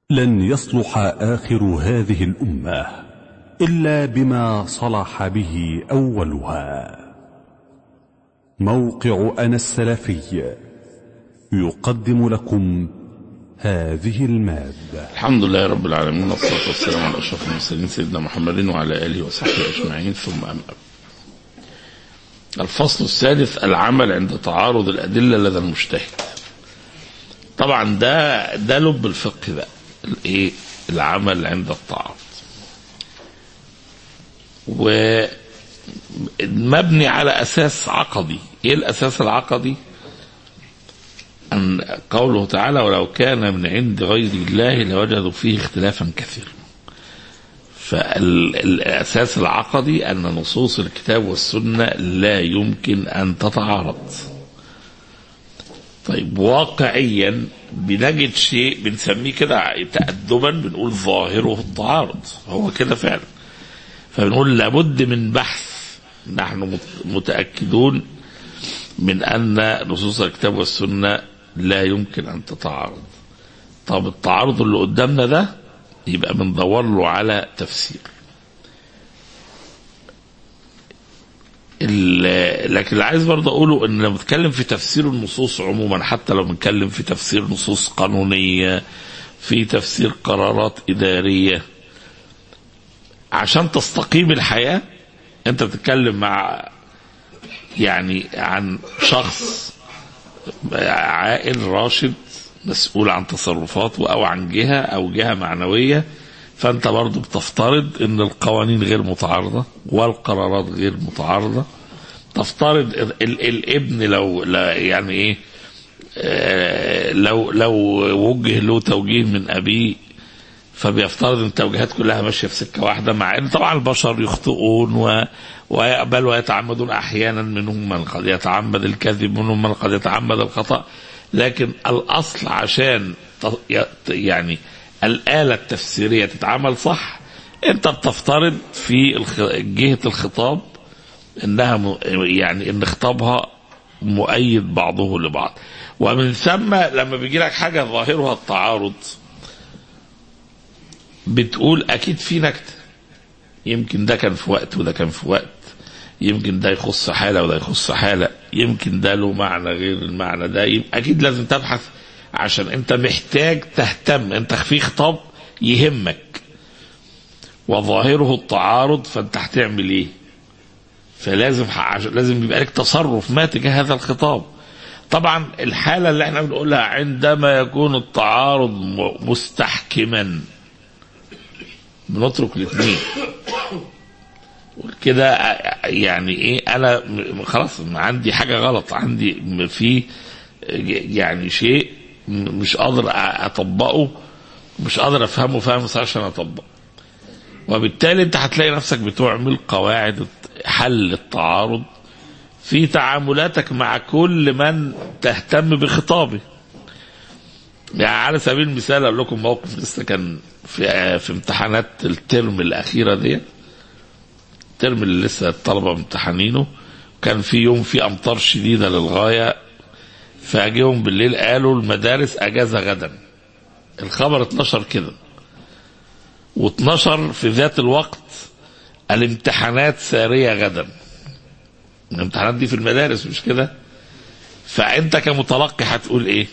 لن يصلح آخر هذه الأمة إلا بما صلح به أولها موقع أنا السلفي يقدم لكم هذه المادة الحمد لله رب العالمين والصلاة والسلام على أشرف المرسلين سيدنا محمد وعلى آله وصحبه أجمعين ثم أما بعد. الفصل الثالث العمل عند تعارض الأدلة لدى المجتهد طبعا ده ده لب الفقه بقى الايه العمل عند التعارض ومبني على اساس عقدي ايه الاساس العقدي ان قوله تعالى ولو كان من عند غير الله لوجدوا فيه اختلافا كثيرا فالاساس العقدي ان نصوص الكتاب والسنه لا يمكن ان تتعارض طيب واقعيا بنجد شيء بنسميه كده تأدبا بنقول ظاهره التعارض هو كده فعلا فبنقول لابد من بحث نحن متأكدون من أن نصوص الكتاب والسنة لا يمكن أن تتعارض طب التعارض اللي قدامنا ده يبقى بندور له على تفسير لكن اللي عايز برضه اقوله ان لما بتكلم في تفسير النصوص عموما حتى لو بنتكلم في تفسير نصوص قانونيه في تفسير قرارات اداريه عشان تستقيم الحياه انت بتتكلم مع يعني عن شخص عاقل راشد مسؤول عن تصرفاته او عن جهه او جهه معنويه فانت برضو بتفترض ان القوانين غير متعارضه والقرارات غير متعارضه تفترض ال الابن لو يعني ايه آه لو لو وجه له توجيه من ابيه فبيفترض ان التوجيهات كلها ماشيه في سكه واحده مع ان طبعا البشر يخطئون و ويقبل ويتعمدون احيانا منهم من قد يتعمد الكذب منهم من قد يتعمد الخطا لكن الاصل عشان يعني الآلة التفسيرية تتعمل صح أنت بتفترض في جهة الخطاب إنها يعني إن خطابها مؤيد بعضه لبعض ومن ثم لما بيجي لك حاجة ظاهرها التعارض بتقول أكيد في نكتة يمكن ده كان في وقت وده كان في وقت يمكن ده يخص حالة وده يخص حالة يمكن ده له معنى غير المعنى ده أكيد لازم تبحث عشان انت محتاج تهتم انت في خطاب يهمك وظاهره التعارض فانت هتعمل ايه فلازم لازم يبقى لك تصرف ما تجاه هذا الخطاب طبعا الحاله اللي احنا بنقولها عندما يكون التعارض مستحكما بنترك الاثنين كده يعني ايه انا خلاص عندي حاجه غلط عندي في يعني شيء مش قادر اطبقه مش قادر افهمه فاهم عشان اطبقه وبالتالي انت هتلاقي نفسك بتعمل قواعد حل التعارض في تعاملاتك مع كل من تهتم بخطابه يعني على سبيل المثال اقول لكم موقف لسه كان في في امتحانات الترم الاخيره دي الترم اللي لسه الطلبه امتحانينه كان في يوم في امطار شديده للغايه فاجيهم بالليل قالوا المدارس اجازه غدا الخبر اتنشر كده واتنشر في ذات الوقت الامتحانات ساريه غدا الامتحانات دي في المدارس مش كده فانت كمتلقي هتقول ايه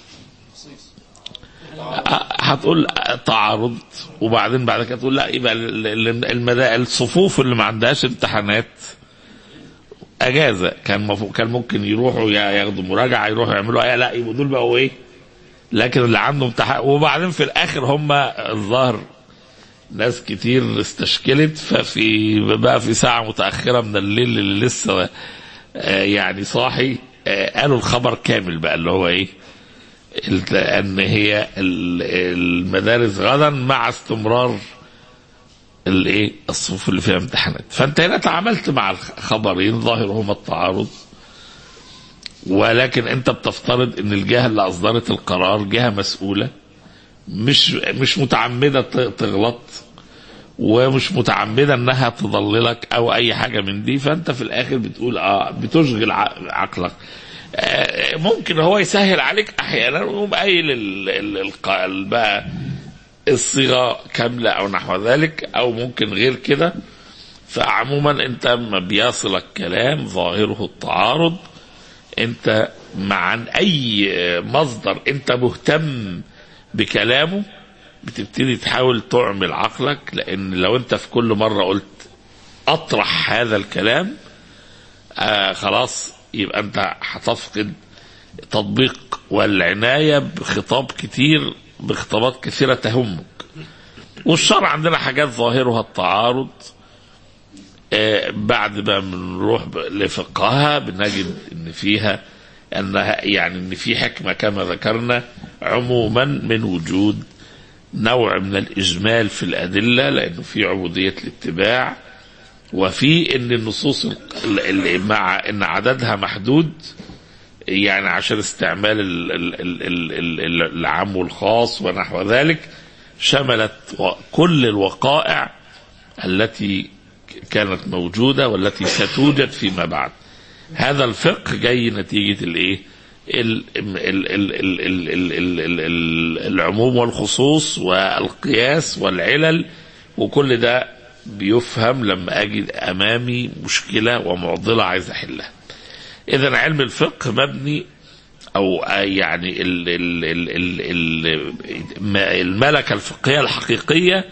هتقول تعارض وبعدين بعد كده تقول لا يبقى المدا الصفوف اللي ما عندهاش امتحانات اجازه كان مفو... كان ممكن يروحوا ياخدوا مراجعه يروحوا يعملوا ايه لا يبقوا دول بقوا ايه لكن اللي عنده امتحان وبعدين في الاخر هم الظاهر ناس كتير استشكلت ففي بقى في ساعه متاخره من الليل اللي لسه آه يعني صاحي آه قالوا الخبر كامل بقى اللي هو ايه ان هي المدارس غدا مع استمرار الايه الصفوف اللي فيها امتحانات فانت هنا تعاملت مع الخبرين ظاهرهما التعارض ولكن انت بتفترض ان الجهه اللي اصدرت القرار جهه مسؤوله مش مش متعمده تغلط ومش متعمده انها تضللك او اي حاجه من دي فانت في الاخر بتقول اه بتشغل عقلك آه ممكن هو يسهل عليك احيانا ويقوم قايل ال- ال- الق- بقى الصيغة كاملة أو نحو ذلك أو ممكن غير كده فعموما أنت ما بيصلك كلام ظاهره التعارض أنت مع أي مصدر أنت مهتم بكلامه بتبتدي تحاول تعمل عقلك لأن لو أنت في كل مرة قلت أطرح هذا الكلام آه خلاص يبقى أنت هتفقد تطبيق والعناية بخطاب كتير بخطابات كثيرة تهمك والشرع عندنا حاجات ظاهرها التعارض آه بعد ما بنروح ب- لفقهها بنجد ان فيها انها يعني ان في حكمه كما ذكرنا عموما من وجود نوع من الاجمال في الادله لانه في عبوديه الاتباع وفي ان النصوص ال- ال- مع ان عددها محدود يعني عشان استعمال ال- ال- ال- ال- ال- ال- العام والخاص ونحو ذلك شملت و- كل الوقائع التي كانت موجودة والتي ستوجد فيما بعد هذا الفقه جاي نتيجة الايه ال- ال- ال- ال- ال- ال- ال- ال- ال- ال- العموم والخصوص والقياس والعلل وكل ده بيفهم لما اجد امامي مشكلة ومعضلة عايز احلها اذا علم الفقه مبني او يعني ال ال ال ال ال الملكه الفقهيه الحقيقيه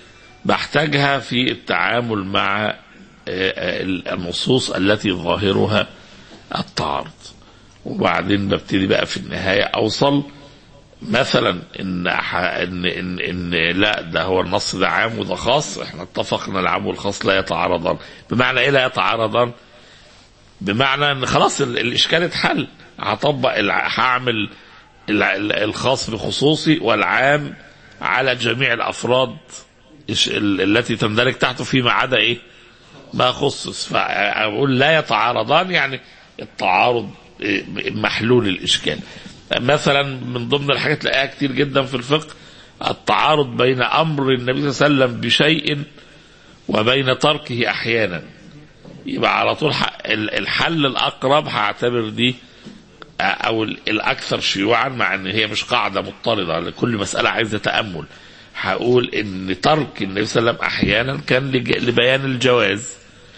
بحتاجها في التعامل مع آه، آه، النصوص التي ظاهرها التعارض وبعدين ببتدي بقى في النهايه اوصل مثلا ان ح- ان ان, إن لا ده هو النص ده عام وده خاص احنا اتفقنا العام والخاص لا يتعارضان بمعنى ايه لا يتعارضان بمعنى ان خلاص ال- الاشكال اتحل هطبق الع- هعمل الع- ال- الخاص بخصوصي والعام على جميع الافراد إش- ال- التي تندرج تحته فيما عدا ايه ما خصص فاقول لا يتعارضان يعني التعارض إيه، محلول الاشكال مثلا من ضمن الحاجات تلاقيها كتير جدا في الفقه التعارض بين امر النبي صلى الله عليه وسلم بشيء وبين تركه احيانا يبقى على طول ح- ال- الحل الاقرب هعتبر دي آه، او ال- الاكثر شيوعا مع ان هي مش قاعده مضطرده لكل مساله عايزه تامل هقول ان ترك النبي صلى الله عليه وسلم احيانا كان لج- لبيان الجواز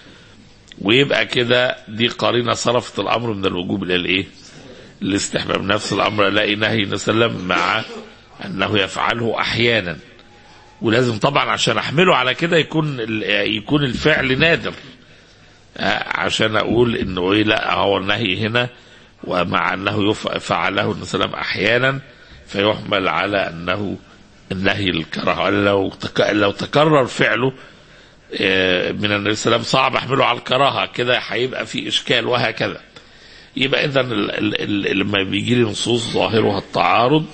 ويبقى كده دي قرينه صرفت الامر من الوجوب الى الايه؟ الاستحباب نفس الامر الاقي نهي النبي صلى الله عليه وسلم مع انه يفعله احيانا ولازم طبعا عشان احمله على كده يكون ال- يكون الفعل نادر آه، عشان اقول انه ايه لا هو النهي هنا ومع انه يف- فعله النبي صلى الله عليه وسلم احيانا فيحمل على انه النهي الكراهه لو تك- لو تكرر فعله آه، من النبي صلى الله عليه وسلم صعب احمله على الكراهه كده هيبقى في اشكال وهكذا يبقى اذا ال- ال- ال- لما بيجي لي نصوص ظاهرها التعارض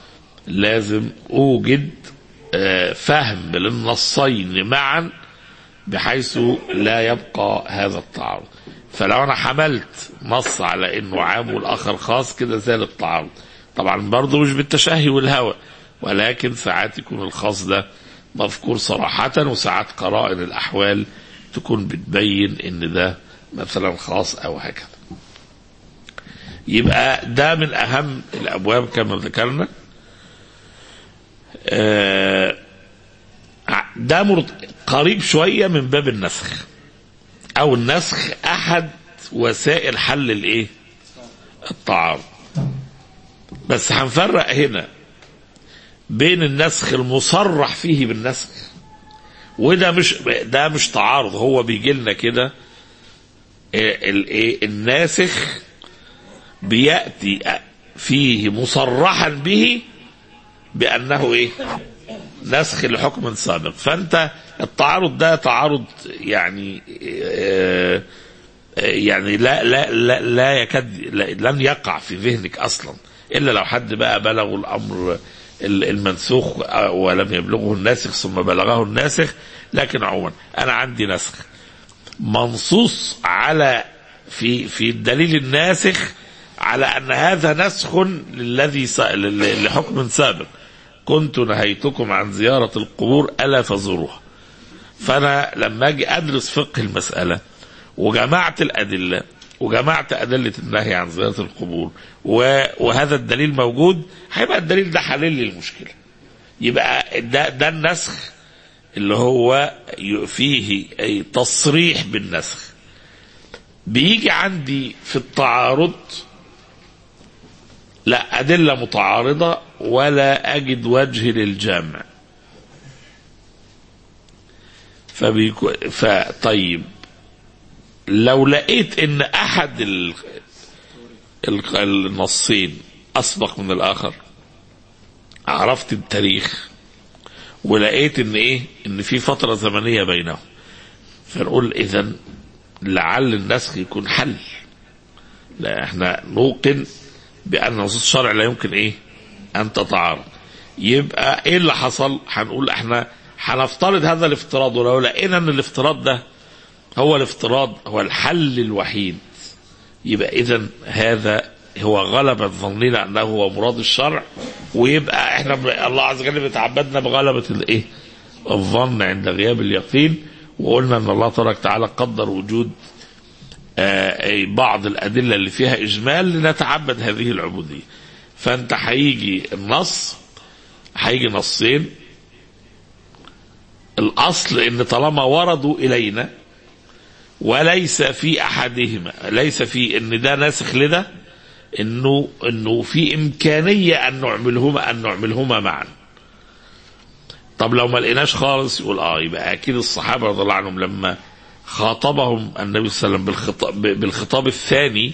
لازم اوجد آه، فهم للنصين معا بحيث لا يبقى هذا التعارض فلو انا حملت نص على انه عام والاخر خاص كده زال التعارض طبعا برضه مش بالتشهي والهوى ولكن ساعات يكون الخاص ده مذكور صراحة وساعات قرائن الأحوال تكون بتبين إن ده مثلا خاص أو هكذا يبقى ده من أهم الأبواب كما ذكرنا آه، ده مرت- قريب شوية من باب النسخ أو النسخ أحد وسائل حل الإيه؟ التعارض بس هنفرق هنا بين النسخ المصرح فيه بالنسخ وده مش ده مش تعارض هو بيجي لنا كده إيه الايه الناسخ بياتي فيه مصرحا به بانه ايه نسخ لحكم سابق فانت التعارض ده تعارض يعني آه، آه، يعني لا لا لا, لا يكاد لا لن يقع في ذهنك اصلا الا لو حد بقى بلغه الامر ال- المنسوخ آه، ولم يبلغه الناسخ ثم بلغه الناسخ لكن عموما انا عندي نسخ منصوص على في في الدليل الناسخ على ان هذا نسخ للذي س- ل- لحكم سابق كنت نهيتكم عن زيارة القبور ألا فزوروها فأنا لما أجي أدرس فقه المسألة وجمعت الأدلة وجمعت أدلة النهي عن زيارة القبور و- وهذا الدليل موجود هيبقى الدليل ده حلل لي المشكلة يبقى ده ده النسخ اللي هو ي- فيه أي تصريح بالنسخ بيجي عندي في التعارض لا أدلة متعارضة ولا أجد وجه للجمع فبيكو فطيب لو لقيت ان احد ال... ال- النصين اسبق من الاخر عرفت التاريخ ولقيت ان ايه ان في فتره زمنيه بينهم فنقول اذا لعل النسخ يكون حل لا احنا نوقن بان نصوص الشرع لا يمكن ايه ان تتعارض يبقى ايه اللي حصل هنقول احنا هنفترض هذا الافتراض ولو لقينا ان الافتراض ده هو الافتراض هو الحل الوحيد يبقى اذا هذا هو غلبة ظننا انه هو مراد الشرع ويبقى احنا ب- الله عز وجل بيتعبدنا بغلبة الايه؟ الظن عند غياب اليقين وقلنا ان الله تبارك وتعالى قدر وجود آه، أي بعض الادله اللي فيها اجمال لنتعبد هذه العبوديه. فانت هيجي النص هيجي نصين الاصل ان طالما وردوا الينا وليس في احدهما ليس في ان ده ناسخ لده انه انه في امكانيه ان نعملهما ان نعملهما معا طب لو ما لقيناش خالص يقول اه يبقى اكيد الصحابه رضي الله عنهم لما خاطبهم النبي صلى الله عليه وسلم بالخطاب, بالخطاب الثاني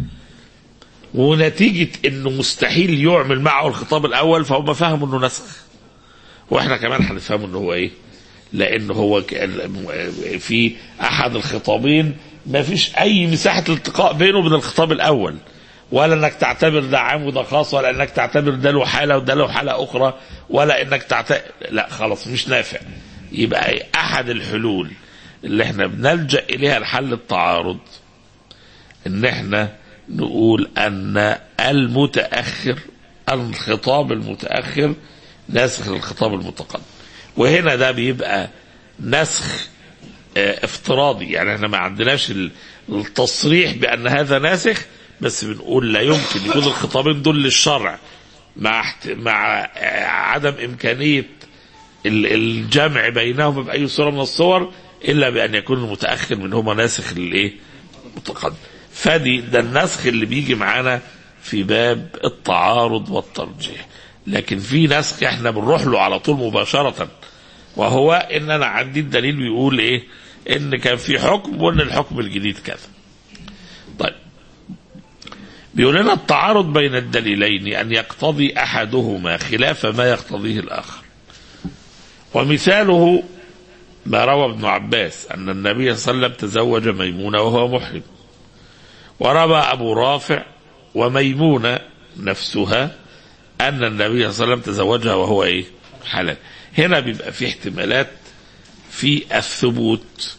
ونتيجه انه مستحيل يعمل معه الخطاب الاول فهم فهموا انه نسخ واحنا كمان هنفهم انه هو ايه لان هو ك- في احد الخطابين ما فيش اي مساحه التقاء بينه وبين الخطاب الاول ولا انك تعتبر ده عام وده خاص ولا انك تعتبر ده له حاله وده له حاله اخرى ولا انك تعتبر لا خلاص مش نافع يبقى احد الحلول اللي احنا بنلجا اليها لحل التعارض ان احنا نقول ان المتاخر الخطاب المتاخر ناسخ للخطاب المتقدم وهنا ده بيبقى نسخ آه، افتراضي يعني احنا ما عندناش ال- التصريح بان هذا ناسخ بس بنقول لا يمكن يكون الخطابين دول للشرع مع احت- مع آه، عدم امكانيه ال- الجمع بينهما باي صوره من الصور الا بان يكون المتاخر منهما ناسخ للايه؟ متقدم. فدي ده النسخ اللي بيجي معانا في باب التعارض والترجيح. لكن في نسخ احنا بنروح له على طول مباشره وهو ان انا عندي الدليل بيقول ايه؟ ان كان في حكم وان الحكم الجديد كذا. طيب بيقول لنا التعارض بين الدليلين ان يقتضي احدهما خلاف ما يقتضيه الاخر. ومثاله ما روى ابن عباس أن النبي صلى الله عليه وسلم تزوج ميمونة وهو محرم وروى أبو رافع وميمونة نفسها أن النبي صلى الله عليه وسلم تزوجها وهو إيه حلال هنا بيبقى في احتمالات في الثبوت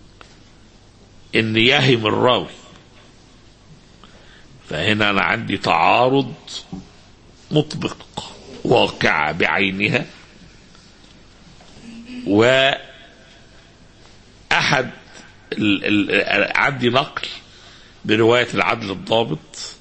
ان يهم الراوي فهنا انا عندي تعارض مطبق واقعة بعينها وأحد ال ال عندي نقل برواية العدل الضابط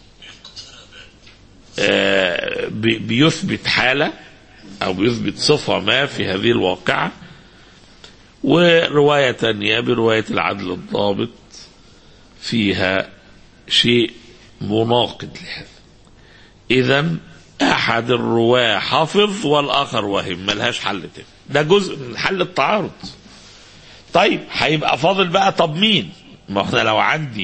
آه، بي- بيثبت حالة أو بيثبت صفة ما في هذه الواقعة ورواية تانية برواية العدل الضابط فيها شيء مناقض لهذا إذا أحد الرواة حفظ والآخر وهم ملهاش حل تاني ده جزء من حل التعارض طيب هيبقى فاضل بقى طب مين ما احنا لو عندي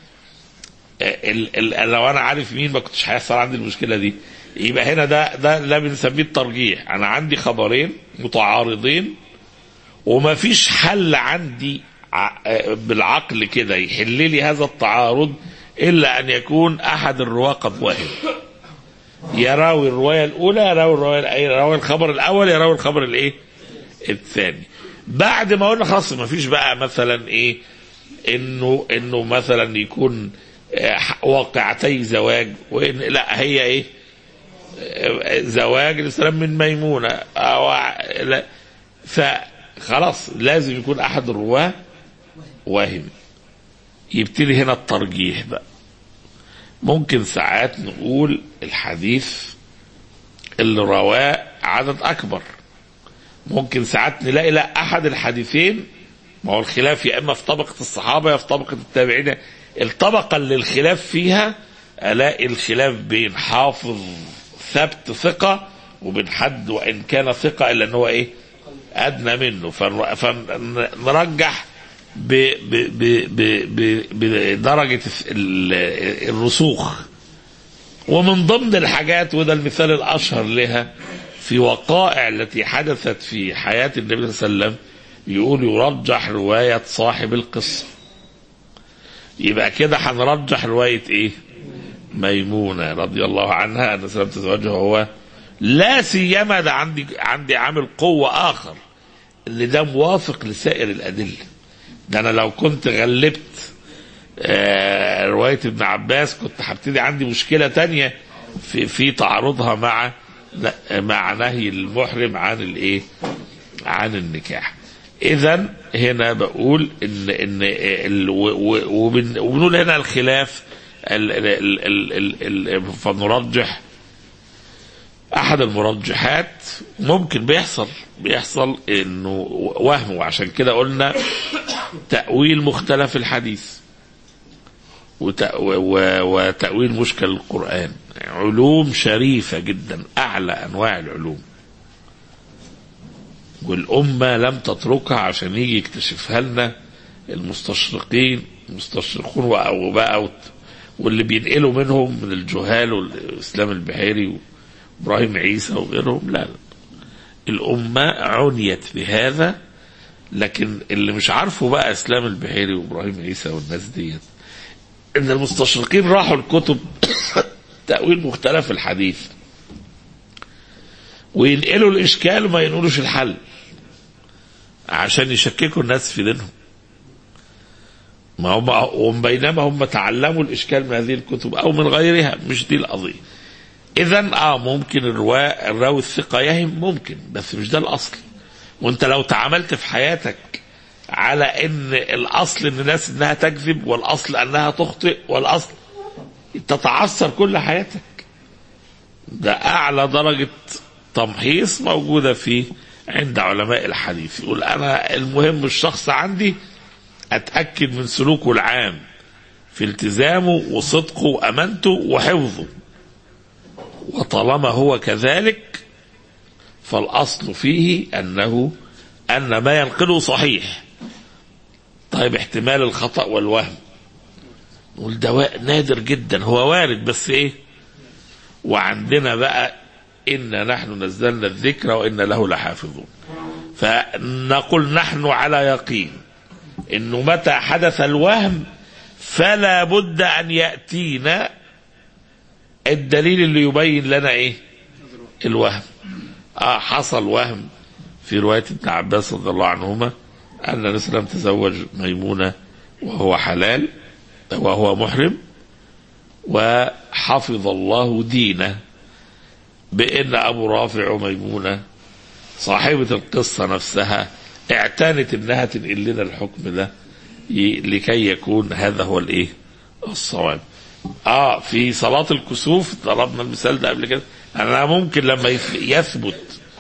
ال ال لو انا عارف مين ما كنتش هيحصل عندي المشكله دي يبقى هنا ده ده ده بنسميه الترجيح انا عندي خبرين متعارضين وما فيش حل عندي ع- بالعقل كده يحل لي هذا التعارض الا ان يكون احد الرواه قد وهم يراوي الروايه الاولى يراوي الروايه يراوي الخبر الاول يراوي الخبر الايه الثاني بعد ما قلنا خلاص ما فيش بقى مثلا ايه انه انه مثلا يكون آه، واقعتي زواج وإن لا هي ايه آه، زواج الاسلام من ميمونه أو لا فخلاص لازم يكون احد الرواه واهم يبتدي هنا الترجيح بقى ممكن ساعات نقول الحديث اللي رواه عدد اكبر ممكن ساعات نلاقي لا احد الحديثين ما هو الخلاف يا اما في طبقه الصحابه يا في طبقه التابعين الطبقه اللي الخلاف فيها الاقي الخلاف بين حافظ ثبت ثقه وبين حد وان كان ثقه الا ان هو ايه ادنى منه فنر- فنرجح ب- ب- ب- ب- ب- بدرجه ال- الرسوخ ومن ضمن الحاجات وده المثال الاشهر لها في وقائع التي حدثت في حياه النبي صلى الله عليه وسلم يقول يرجح روايه صاحب القصه يبقى كده هنرجح روايه ايه؟ ميمونه رضي الله عنها ان سلم تزوجها هو لا سيما ده عندي عندي عامل قوه اخر اللي ده موافق لسائر الادله ده انا لو كنت غلبت آه، روايه ابن عباس كنت هبتدي عندي مشكله تانية في في تعارضها مع مع نهي المحرم عن الايه؟ عن النكاح. اذا هنا بقول ان ان ال- و- و- وبن- وبنقول هنا الخلاف ال ال ال ال ال فنرجح احد المرجحات ممكن بيحصل بيحصل انه وهم وعشان كده قلنا تأويل مختلف الحديث وت- و- و- وتأويل مشكل القرآن علوم شريفة جدا أعلى أنواع العلوم والأمة لم تتركها عشان يجي يكتشفها لنا المستشرقين المستشرقون و- وبقى وت- واللي بينقلوا منهم من الجهال والإسلام البحيري وإبراهيم عيسى وغيرهم لا لا. الأمة عنيت بهذا لكن اللي مش عارفه بقى إسلام البحيري وإبراهيم عيسى والناس ديت ان المستشرقين راحوا الكتب تأويل مختلف الحديث وينقلوا الإشكال وما ينقلوش الحل عشان يشككوا الناس في دينهم ما هم وبينما هم تعلموا الإشكال من هذه الكتب أو من غيرها مش دي القضية إذا آه ممكن الرواء الراوي الثقة يهم ممكن بس مش ده الأصل وأنت لو تعاملت في حياتك على ان الاصل ان الناس انها تكذب والاصل انها تخطئ والاصل تتعثر كل حياتك ده اعلى درجه تمحيص موجوده في عند علماء الحديث يقول انا المهم الشخص عندي اتاكد من سلوكه العام في التزامه وصدقه وامانته وحفظه وطالما هو كذلك فالاصل فيه انه ان ما ينقله صحيح طيب احتمال الخطأ والوهم نقول ده نادر جدا هو وارد بس ايه وعندنا بقى إنا نحن نزلنا الذكر وإنا له لحافظون فنقول نحن على يقين انه متى حدث الوهم فلا بد ان ياتينا الدليل اللي يبين لنا ايه الوهم آه حصل وهم في رواية ابن عباس رضي الله عنهما أن النبي صلى الله عليه وسلم تزوج ميمونة وهو حلال وهو محرم وحفظ الله دينه بأن أبو رافع وميمونة صاحبة القصة نفسها اعتنت انها تنقل لنا الحكم ده ي- لكي يكون هذا هو الايه الصواب اه في صلاة الكسوف ضربنا المثال ده قبل كده انا ممكن لما يث- يثبت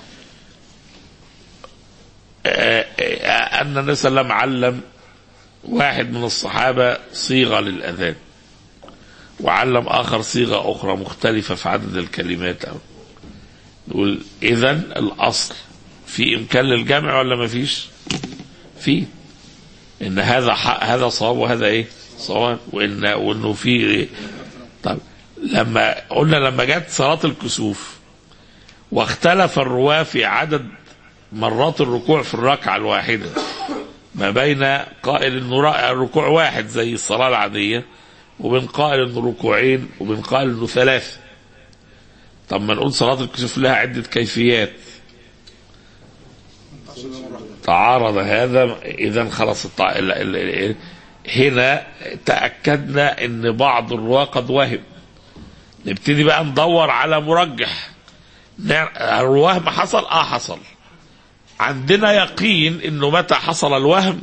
آه، آه، ان النبي صلى الله عليه وسلم علم واحد من الصحابة صيغة للأذان وعلم آخر صيغة أخرى مختلفة في عدد الكلمات أو نقول إذا الأصل في إمكان للجمع ولا ما فيش؟ في إن هذا حق هذا صواب وهذا إيه؟ صواب وإن وإنه في إيه؟ طب لما قلنا لما جت صلاة الكسوف واختلف الرواة في عدد مرات الركوع في الركعة الواحدة ما بين قائل انه رأى الركوع واحد زي الصلاة العادية وبين قائل انه ركوعين وبين قائل انه ثلاثة طب ما نقول صلاة الكسوف لها عدة كيفيات تعارض هذا اذا خلاص التع... ال... ال... ال... هنا تأكدنا ان بعض الرواة قد وهم نبتدي بقى ندور على مرجح نع- الوهم حصل اه حصل عندنا يقين انه متى حصل الوهم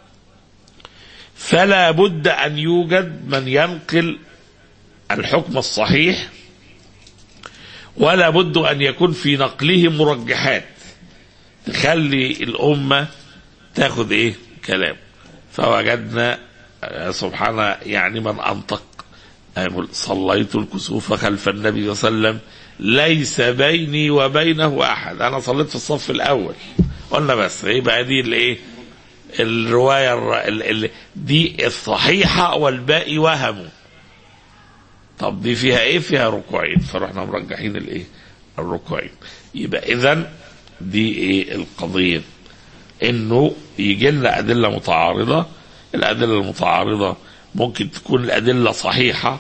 فلا بد ان يوجد من ينقل الحكم الصحيح ولا بد أن يكون في نقله مرجحات تخلي الأمة تاخد إيه كلام فوجدنا آه، سبحان يعني من أنطق يقول صليت الكسوف خلف النبي صلى الله عليه وسلم ليس بيني وبينه أحد أنا صليت في الصف الأول قلنا بس يبقى دي الإيه الرواية الر- ال- ال- دي الصحيحة والباقي وهموا طب دي فيها ايه فيها ركوعين فرحنا مرجحين الايه الركوعين يبقى اذا دي ايه القضية انه يجي لنا ادلة متعارضة الادلة المتعارضة ممكن تكون الادلة صحيحة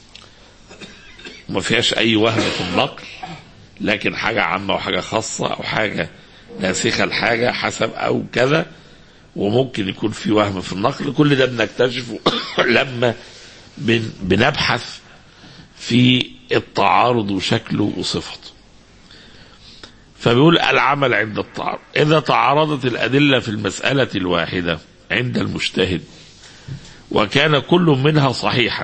ما فيهاش اي وهم في النقل لكن حاجة عامة وحاجة خاصة او حاجة ناسخة لحاجة حسب او كذا وممكن يكون في وهم في النقل كل ده بنكتشفه لما بن بنبحث في التعارض وشكله وصفته فبيقول العمل عند التعارض إذا تعارضت الأدلة في المسألة الواحدة عند المجتهد وكان كل منها صحيحا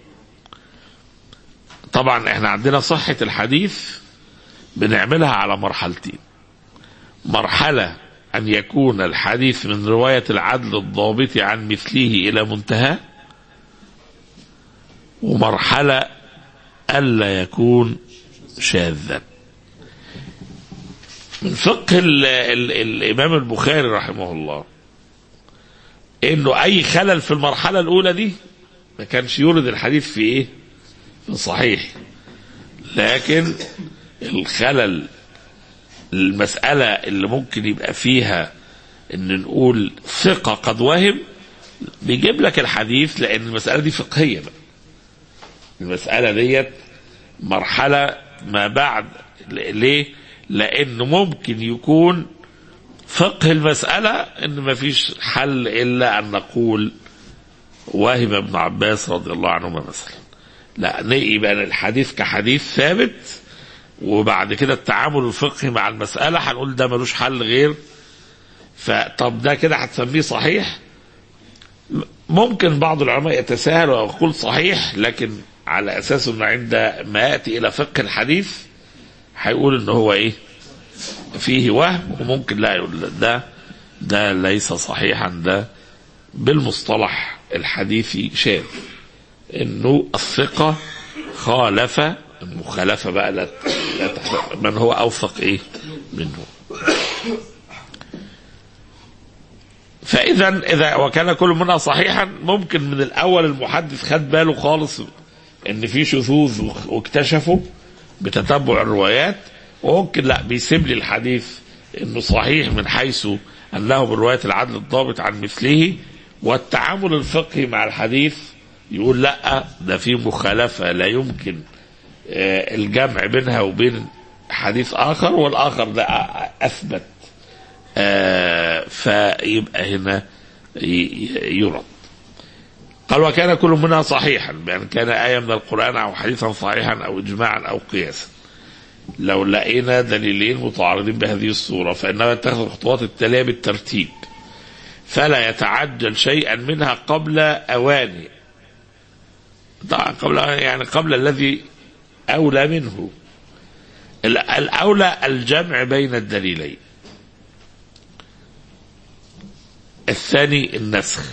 طبعا احنا عندنا صحة الحديث بنعملها على مرحلتين مرحلة أن يكون الحديث من رواية العدل الضابط عن مثله إلى منتهى ومرحلة ألا يكون شاذا من فقه ال ال الإمام البخاري رحمه الله إنه أي خلل في المرحلة الأولى دي ما كانش يورد الحديث في إيه؟ في صحيح لكن الخلل المسألة اللي ممكن يبقى فيها ان نقول ثقة قد وهم بيجيب لك الحديث لان المسألة دي فقهية بقى المسألة ديت مرحلة ما بعد ليه لانه ممكن يكون فقه المسألة ان ما فيش حل الا ان نقول وهم ابن عباس رضي الله عنهما مثلا لا يبقى الحديث كحديث ثابت وبعد كده التعامل الفقهي مع المسألة هنقول ده ملوش حل غير فطب ده كده هتسميه صحيح ممكن بعض العلماء يتساهل ويقول صحيح لكن على اساس انه عند ما ياتي الى فقه الحديث هيقول ان هو ايه فيه وهم وممكن لا يقول ده ده ليس صحيحا ده بالمصطلح الحديثي شاذ انه الثقة خالف المخالفة بقى لا لا تحت- من هو اوثق ايه منه فاذا اذا وكان كل منها صحيحا ممكن من الاول المحدث خد باله خالص ان في شذوذ واكتشفه بتتبع الروايات وممكن لا بيسيب لي الحديث انه صحيح من حيث انه بروايه العدل الضابط عن مثله والتعامل الفقهي مع الحديث يقول لا ده في مخالفه لا يمكن آه، الجمع بينها وبين حديث اخر والاخر ده اثبت آه، فيبقى هنا ي- يرد قال وكان كل منها صحيحا بأن كان آية من القرآن أو حديثا صحيحا أو إجماعا أو قياسا لو لقينا دليلين متعارضين بهذه الصورة فإنه يتخذ الخطوات التالية بالترتيب فلا يتعجل شيئا منها قبل أوانه طبعا قبل يعني قبل الذي أولى منه ال- الأولى الجمع بين الدليلين الثاني النسخ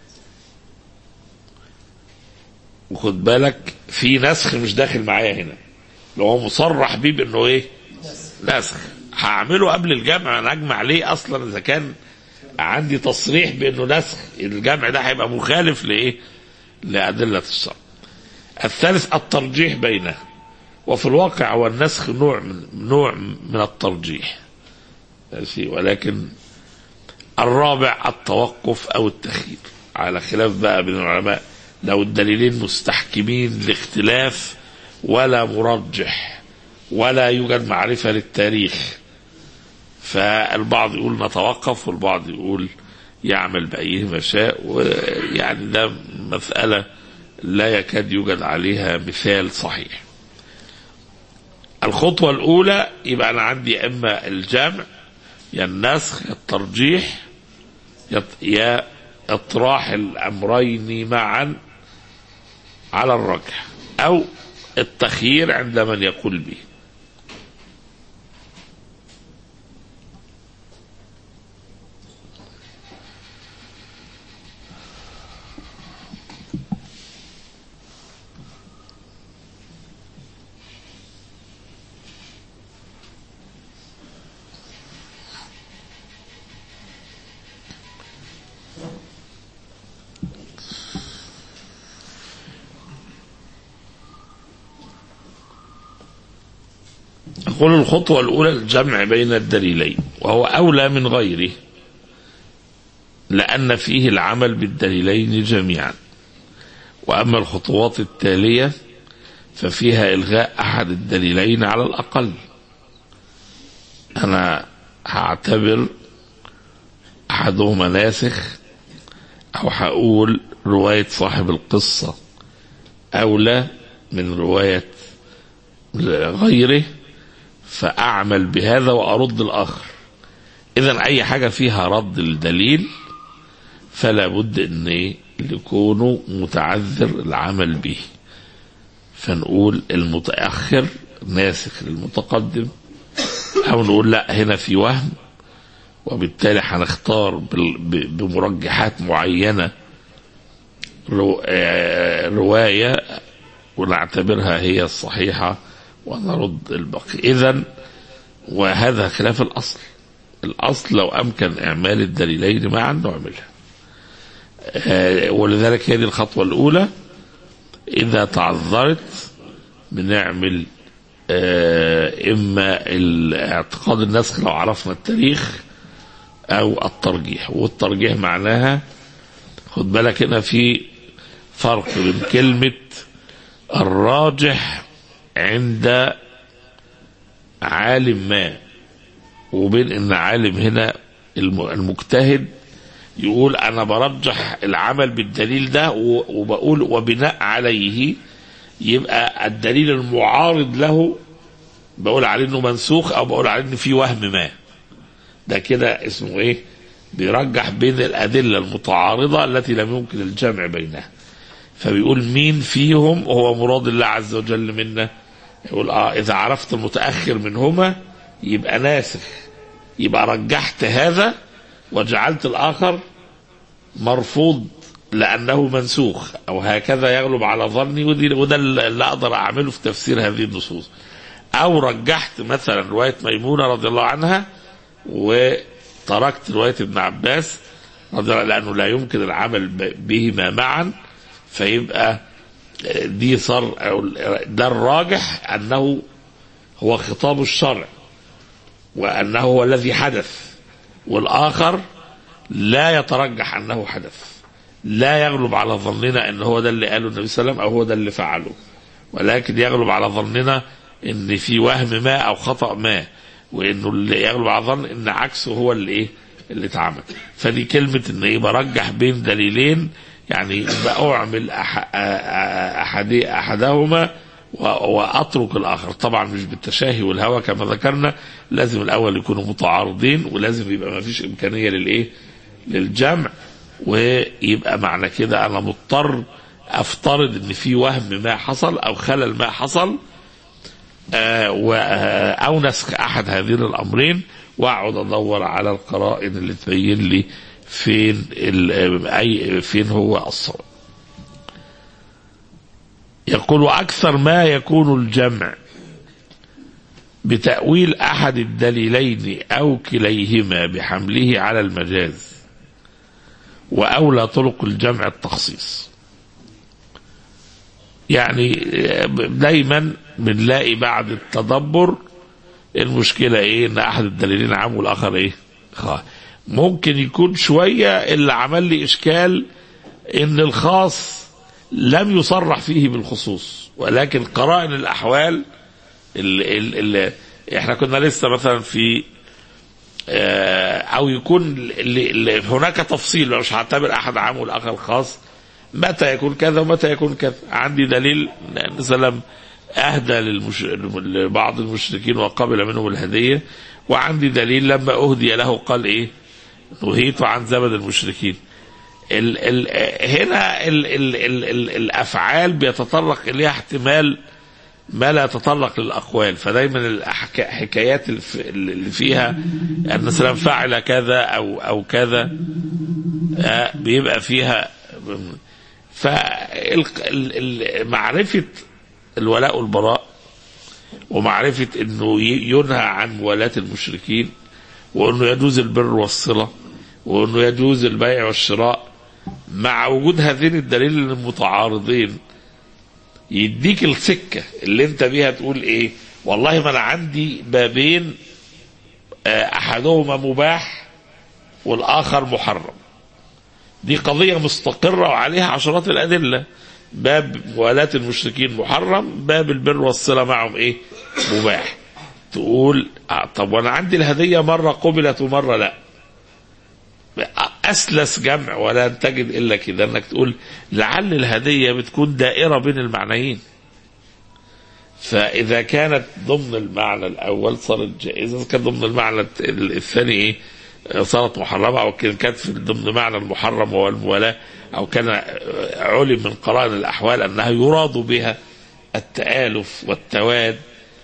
وخد بالك في نسخ مش داخل معايا هنا لو هو مصرح بيه بانه ايه نسخ هعمله قبل الجمع انا اجمع ليه اصلا اذا كان عندي تصريح بانه نسخ الجمع ده هيبقى مخالف لايه لادله الشرع الثالث الترجيح بينه وفي الواقع هو النسخ نوع من نوع من الترجيح ماشي ولكن الرابع التوقف او التخيير على خلاف بقى بين العلماء لو الدليلين مستحكمين لاختلاف ولا مرجح ولا يوجد معرفة للتاريخ فالبعض يقول نتوقف والبعض يقول يعمل بأيهما شاء ويعني ده مسألة لا يكاد يوجد عليها مثال صحيح الخطوة الأولى يبقى أنا عندي إما الجمع يا النسخ يا الترجيح يا- يا اطراح الأمرين معا على الرجح أو التخيير عند من يقول به يقول الخطوة الأولى الجمع بين الدليلين وهو أولى من غيره لأن فيه العمل بالدليلين جميعا وأما الخطوات التالية ففيها إلغاء أحد الدليلين على الأقل أنا هعتبر أحدهما ناسخ أو هقول رواية صاحب القصة أولى من رواية غيره فأعمل بهذا وأرد الآخر إذا أي حاجة فيها رد الدليل فلا بد أن يكونوا متعذر العمل به فنقول المتأخر ناسخ للمتقدم أو نقول لا هنا في وهم وبالتالي هنختار بال- ب- بمرجحات معينة رو- آه، رواية ونعتبرها هي الصحيحة ونرد الباقي إذا وهذا خلاف الأصل الأصل لو أمكن إعمال الدليلين معا نعملها آه، ولذلك هذه الخطوة الأولى إذا تعذرت بنعمل آه، إما اعتقاد النسخ لو عرفنا التاريخ أو الترجيح والترجيح معناها خد بالك هنا في فرق بين كلمة الراجح عند عالم ما وبين ان عالم هنا الم- المجتهد يقول انا برجح العمل بالدليل ده و- وبقول وبناء عليه يبقى الدليل المعارض له بقول عليه انه منسوخ او بقول عليه ان في وهم ما ده كده اسمه ايه بيرجح بين الادله المتعارضه التي لم يمكن الجمع بينها فبيقول مين فيهم هو مراد الله عز وجل منا يقول اه اذا عرفت المتاخر منهما يبقى ناسخ يبقى رجحت هذا وجعلت الاخر مرفوض لانه منسوخ او هكذا يغلب على ظني ودي وده اللي اقدر اعمله في تفسير هذه النصوص او رجحت مثلا روايه ميمونه رضي الله عنها وتركت روايه ابن عباس رضي الله لانه لا يمكن العمل ب- بهما معا فيبقى دي صار أو ده الراجح انه هو خطاب الشرع وانه هو الذي حدث والاخر لا يترجح انه حدث لا يغلب على ظننا ان هو ده اللي قاله النبي صلى الله عليه وسلم او هو ده اللي فعله ولكن يغلب على ظننا ان في وهم ما او خطا ما وانه اللي يغلب على ظن ان عكسه هو اللي ايه اللي اتعمل فدي كلمه ان ايه برجح بين دليلين يعني بأعمل أح أحد أحدهما و- وأترك الآخر طبعا مش بالتشاهي والهوى كما ذكرنا لازم الأول يكونوا متعارضين ولازم يبقى ما فيش إمكانية للإيه للجمع ويبقى معنى كده أنا مضطر أفترض إن في وهم ما حصل أو خلل ما حصل آه، و- آه، او نسخ احد هذين الامرين واقعد ادور على القرائن اللي تبين لي فين ال- اي فين هو الصواب. يقول اكثر ما يكون الجمع بتاويل احد الدليلين او كليهما بحمله على المجاز واولى طرق الجمع التخصيص. يعني دايما بنلاقي بعد التدبر المشكلة ايه ان احد الدليلين عام والاخر ايه خاص ممكن يكون شوية اللي عمل لي اشكال ان الخاص لم يصرح فيه بالخصوص ولكن قرائن الاحوال اللي, اللي احنا كنا لسه مثلا في آه، او يكون اللي اللي هناك تفصيل مش هعتبر احد عام والاخر خاص متى يكون كذا ومتى يكون كذا عندي دليل النبي صلى الله عليه وسلم اهدى للمش... لبعض المشركين وقبل منهم الهديه وعندي دليل لما اهدي له قال ايه نهيت عن زبد المشركين ال ال هنا ال ال ال ال الافعال بيتطرق اليها احتمال ما لا يتطرق للاقوال فدايما الحكايات اللي فيها ان سلام فعل كذا او او كذا آه، بيبقى فيها فمعرفة الولاء والبراء ومعرفة انه ي- ينهى عن موالاة المشركين وانه يجوز البر والصلة وانه يجوز البيع والشراء مع وجود هذين الدليل المتعارضين يديك السكة اللي انت بيها تقول ايه والله ما انا عندي بابين آه، احدهما مباح والاخر محرم دي قضية مستقرة وعليها عشرات الأدلة باب موالاة المشركين محرم باب البر والصلة معهم إيه مباح تقول آه، طب وأنا عندي الهدية مرة قبلت ومرة لا أسلس جمع ولا تجد إلا كده أنك تقول لعل الهدية بتكون دائرة بين المعنيين فإذا كانت ضمن المعنى الأول صارت جائزة إذا كانت ضمن المعنى الت- الثاني إيه صارت محرمة أو كان- كانت في ضمن معنى المحرم وهو الموالاة أو كان علم من قرائن الأحوال أنها يراد بها التآلف والتواد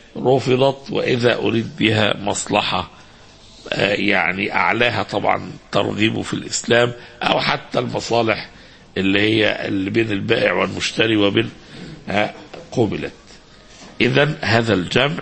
رفضت وإذا أريد بها مصلحة آه، يعني أعلاها طبعا ترغيب في الإسلام أو حتى المصالح اللي هي اللي بين البائع والمشتري وبين آه، قبلت إذا هذا الجمع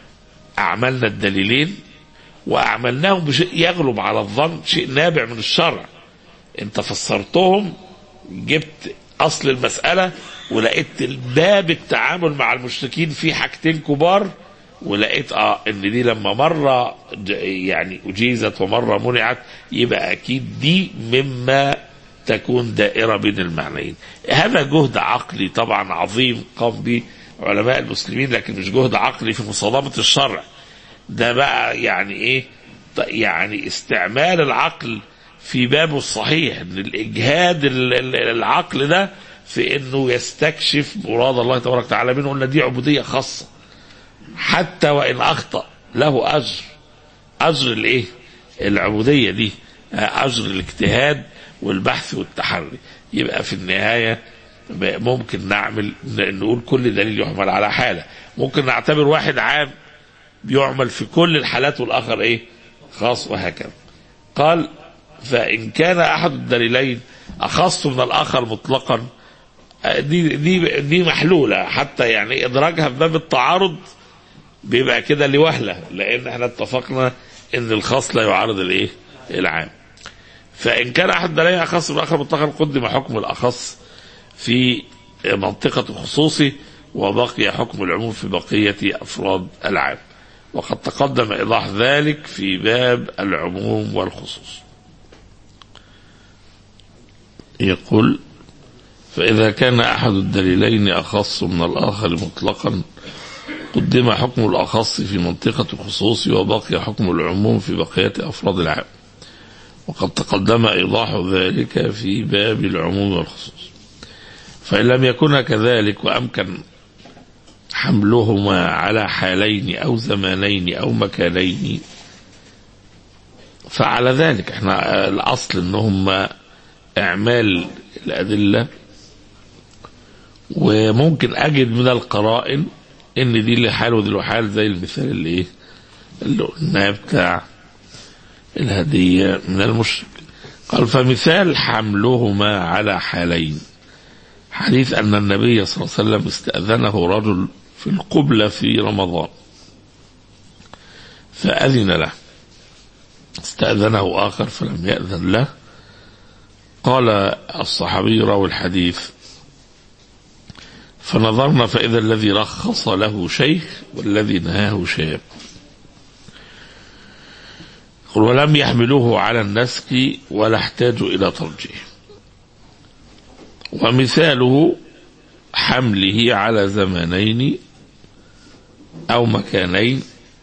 أعملنا الدليلين وأعملناهم بشيء يغلب على الظن شيء نابع من الشرع أنت فسرتهم جبت أصل المسألة ولقيت باب التعامل مع المشركين فيه حاجتين كبار ولقيت اه ان دي لما مره ج- يعني اجيزت ومره منعت يبقى اكيد دي مما تكون دائره بين المعنيين. هذا جهد عقلي طبعا عظيم قام به علماء المسلمين لكن مش جهد عقلي في مصادمه الشرع. ده بقى يعني ايه؟ ط- يعني استعمال العقل في بابه الصحيح ان الاجهاد ال- ال- العقل ده في انه يستكشف مراد الله تبارك وتعالى منه قلنا دي عبوديه خاصه. حتى وان اخطا له اجر اجر الايه العبوديه دي اجر الاجتهاد والبحث والتحري يبقى في النهايه ممكن نعمل نقول كل دليل يحمل على حاله ممكن نعتبر واحد عام بيعمل في كل الحالات والاخر ايه خاص وهكذا قال فان كان احد الدليلين اخص من الاخر مطلقا دي دي دي محلوله حتى يعني ادراجها في باب التعارض بيبقى كده لوهله لان احنا اتفقنا ان الخاص لا يعارض الايه؟ العام. فان كان احد الدلائل اخص من الاخر مطلقا قدم حكم الاخص في منطقه خصوصي وبقي حكم العموم في بقيه افراد العام. وقد تقدم ايضاح ذلك في باب العموم والخصوص. يقول فإذا كان أحد الدليلين أخص من الآخر مطلقا قدم حكم الأخص في منطقة الخصوص وبقي حكم العموم في بقية أفراد العام وقد تقدم إيضاح ذلك في باب العموم والخصوص فإن لم يكن كذلك وأمكن حملهما على حالين أو زمانين أو مكانين فعلى ذلك احنا الأصل أنهما إعمال الأدلة وممكن أجد من القرائن ان دي اللي حال ودي له حال زي المثال اللي ايه اللي قلناه بتاع الهدية من المشرك قال فمثال حملهما على حالين حديث أن النبي صلى الله عليه وسلم استأذنه رجل في القبلة في رمضان فأذن له استأذنه آخر فلم يأذن له قال الصحابي راوي الحديث فنظرنا فإذا الذي رخص له شيخ والذي نهاه شاب ولم يحملوه على النسك ولا احتاجوا إلى ترجيح ومثاله حمله على زمانين أو مكانين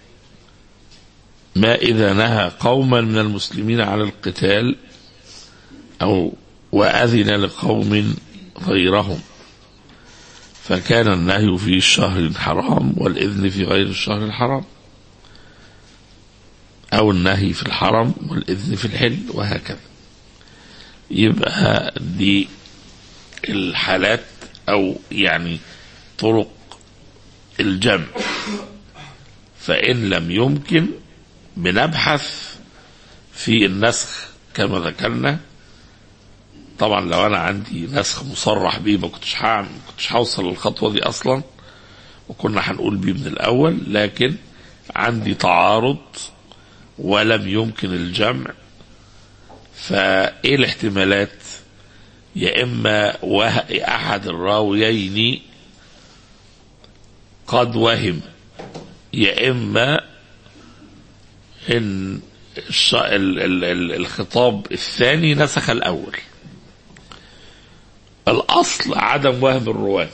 ما إذا نهى قوما من المسلمين على القتال أو وأذن لقوم غيرهم فكان النهي في الشهر الحرام والإذن في غير الشهر الحرام أو النهي في الحرم والإذن في الحل وهكذا يبقى دي الحالات أو يعني طرق الجمع فإن لم يمكن بنبحث في النسخ كما ذكرنا طبعا لو انا عندي نسخ مصرح بيه ما كنتش هعمل ما كنتش هوصل للخطوه دي اصلا وكنا هنقول بيه من الاول لكن عندي تعارض ولم يمكن الجمع فايه الاحتمالات يا اما وه... احد الراويين قد وهم يا إما إن الش... ال... ال... ال... الخطاب الثاني نسخ الأول الأصل عدم وهم الرواة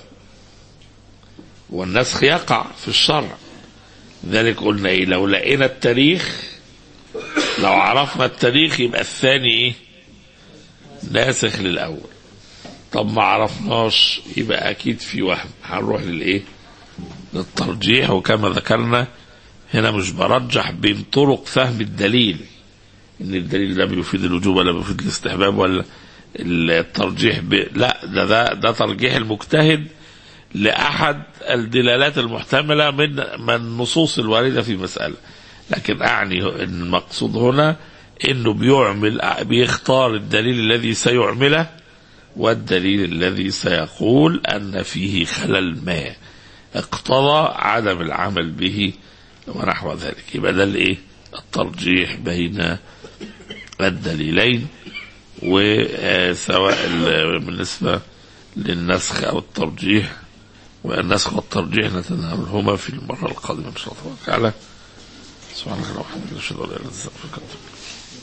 والنسخ يقع في الشرع ذلك قلنا إيه لو لقينا التاريخ لو عرفنا التاريخ يبقى الثاني إيه ناسخ للأول طب ما عرفناش يبقى أكيد في وهم هنروح للإيه للترجيح وكما ذكرنا هنا مش برجح بين طرق فهم الدليل ان الدليل ده بيفيد الوجوب ولا بيفيد الاستحباب ولا الترجيح ب... لا ده ده ده ترجيح المجتهد لاحد الدلالات المحتمله من من النصوص الوارده في مساله لكن اعني ان المقصود هنا انه بيعمل بيختار الدليل الذي سيعمله والدليل الذي سيقول ان فيه خلل ما اقتضى عدم العمل به ونحو ذلك يبقى ده الايه الترجيح بين الدليلين وسواء بالنسبة للنسخ أو الترجيح والنسخ والترجيح نتناولهما في المرة القادمة إن شاء الله تعالى سبحانك اللهم وبحمدك أشهد أن لا إله إلا أنت أستغفرك